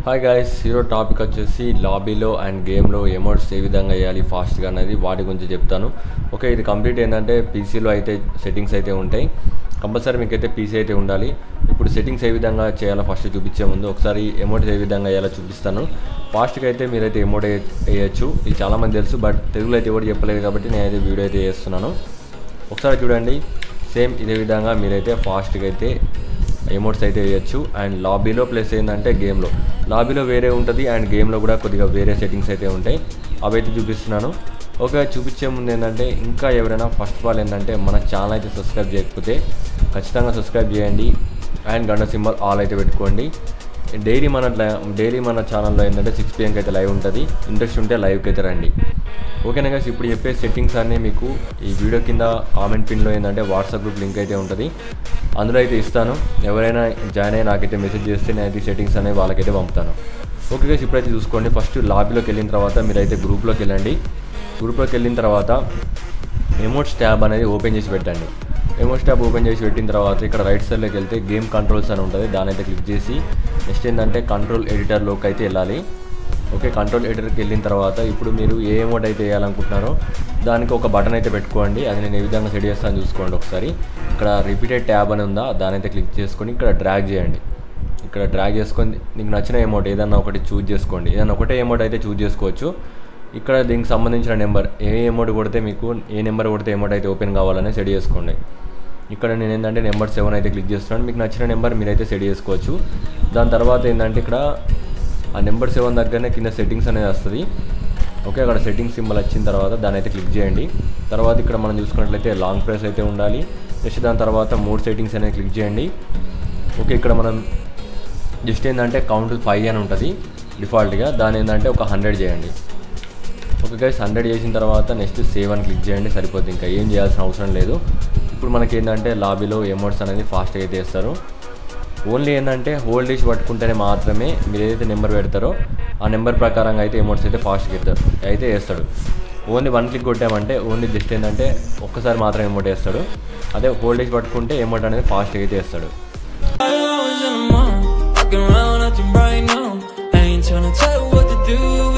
Hi guys hero topic వచ్చేసి లాబీలో and గేమ్లో emotes ఏ విధంగా వేయాలి ఫాస్ట్గా అనేది వాటి గురించి చెప్తాను ఓకే ఇది కంప్లీట్ ఏంటంటే పీసీలో అయితే సెట్టింగ్స్ అయితే ఉంటాయి కంపల్సరీ మీకైతే పీసీ అయితే ఉండాలి ఇప్పుడు సెట్టింగ్స్ ఏ విధంగా చేయాలో ఫస్ట్ చూపించే ముందు ఒకసారి ఎమోట్స్ ఏ విధంగా వేయాలో చూపిస్తాను ఫాస్ట్గా అయితే మీరైతే ఎమోట్ వేయచ్చు ఇది చాలామంది తెలుసు బట్ తెలుగులో అయితే ఎవరు చెప్పలేదు కాబట్టి నేనైతే వీడియో అయితే చేస్తున్నాను ఒకసారి చూడండి సేమ్ ఇదే విధంగా మీరైతే ఫాస్ట్గా అయితే ఎమోట్స్ అయితే వేయచ్చు అండ్ లాబీలో ప్లస్ ఏంటంటే గేమ్లో లాబీలో వేరే ఉంటుంది అండ్ గేమ్లో కూడా కొద్దిగా వేరే సెట్టింగ్స్ అయితే ఉంటాయి అవి అయితే చూపిస్తున్నాను ఓకే చూపించే ముందు ఏంటంటే ఇంకా ఎవరైనా ఫస్ట్ ఆఫ్ ఆల్ ఏంటంటే మన ఛానల్ అయితే సబ్స్క్రైబ్ చేయకపోతే ఖచ్చితంగా సబ్స్క్రైబ్ చేయండి అండ్ గంట సింబల్ ఆల్ అయితే పెట్టుకోండి డైలీ మన డైలీ మన ఛానల్లో ఏంటంటే సిక్స్ పిఎంకి అయితే లైవ్ ఉంటుంది ఇంట్రెస్ట్ ఉంటే లైవ్కి అయితే రండి ఓకేనా గైస్ ఇప్పుడు చెప్పే సెట్టింగ్స్ అన్నీ మీకు ఈ వీడియో కింద కామెంట్ పిన్లో ఏంటంటే వాట్సాప్ గ్రూప్ లింక్ అయితే ఉంటుంది అందులో అయితే ఇస్తాను ఎవరైనా జాయిన్ అయ్యి నాకైతే మెసేజ్ చేస్తే నేనైతే సెట్టింగ్స్ అనేవి వాళ్ళకైతే పంపుతాను ఓకే గైస్ ఇప్పుడైతే చూసుకోండి ఫస్ట్ లాబీలోకి వెళ్ళిన తర్వాత మీరైతే గ్రూప్లోకి వెళ్ళండి గ్రూప్లోకి వెళ్ళిన తర్వాత ఎమోట్స్ ట్యాబ్ అనేది ఓపెన్ చేసి పెట్టండి ఎమోట్స్ ట్యాబ్ ఓపెన్ చేసి పెట్టిన తర్వాత ఇక్కడ రైట్ సైడ్లోకి వెళ్తే గేమ్ కంట్రోల్స్ అని ఉంటుంది దాని అయితే క్లిక్ చేసి నెక్స్ట్ ఏంటంటే కంట్రోల్ ఎడిటర్లోకి అయితే వెళ్ళాలి ఓకే కంట్రోల్ ఎడిటర్కి వెళ్ళిన తర్వాత ఇప్పుడు మీరు ఏ ఎమోట్ అయితే వేయాలనుకుంటున్నారో దానికి ఒక బటన్ అయితే పెట్టుకోండి అది నేను ఏ విధంగా సెట్ చేస్తాను చూసుకోండి ఒకసారి ఇక్కడ రిపీటెడ్ ట్యాబ్ అని ఉందా దాని అయితే క్లిక్ చేసుకొని ఇక్కడ డ్రాగ్ చేయండి ఇక్కడ డ్రాగ్ చేసుకొని నీకు నచ్చిన ఎమౌంట్ ఏదన్నా ఒకటి చూజ్ చేసుకోండి ఏదన్నా ఒకటే అమౌంట్ అయితే చూజ్ చేసుకోవచ్చు ఇక్కడ దీనికి సంబంధించిన నెంబర్ ఏ అమౌంట్ కొడితే మీకు ఏ నెంబర్ కొడితే అమౌంట్ అయితే ఓపెన్ కావాలని సెట్ చేసుకోండి ఇక్కడ నేను ఏంటంటే నెంబర్ సెవెన్ అయితే క్లిక్ చేస్తున్నాను మీకు నచ్చిన నెంబర్ మీరైతే సెట్ చేసుకోవచ్చు దాని తర్వాత ఏంటంటే ఇక్కడ ఆ నెంబర్ సెవెన్ దగ్గరనే కింద సెట్టింగ్స్ అనేది వస్తుంది ఓకే అక్కడ సెట్టింగ్ సింబల్ వచ్చిన తర్వాత దాని అయితే క్లిక్ చేయండి తర్వాత ఇక్కడ మనం చూసుకున్నట్లయితే లాంగ్ ప్రెస్ అయితే ఉండాలి నెక్స్ట్ దాని తర్వాత మూడు సెట్టింగ్స్ అనేది క్లిక్ చేయండి ఓకే ఇక్కడ మనం జస్ట్ ఏంటంటే కౌంట్ ఫైవ్ అని ఉంటుంది డిఫాల్ట్గా దాని ఏంటంటే ఒక హండ్రెడ్ చేయండి ఓకే గైస్ హండ్రెడ్ చేసిన తర్వాత నెక్స్ట్ సేవ్ అని క్లిక్ చేయండి సరిపోతుంది ఇంకా ఏం చేయాల్సిన అవసరం లేదు ఇప్పుడు మనకి ఏంటంటే లాబీలో ఎమోట్స్ అనేది ఫాస్ట్గా అయితే వేస్తారు ఓన్లీ ఏంటంటే హోల్డ్ చేసి పట్టుకుంటేనే మాత్రమే మీరు ఏదైతే నెంబర్ పెడతారో ఆ నెంబర్ ప్రకారంగా అయితే ఎమోట్స్ అయితే ఫాస్ట్గా ఎత్తారు అయితే వేస్తాడు ఓన్లీ వన్ క్లిక్ కొట్టామంటే ఓన్లీ జస్ట్ ఏంటంటే ఒక్కసారి మాత్రం ఎమోట్ వేస్తాడు అదే హోల్డ్ చేసి పట్టుకుంటే ఎమోట్ అనేది ఫాస్ట్గా అయితే వేస్తాడు I was in the mall, walking around acting right now. I ain't tryna tell you what to do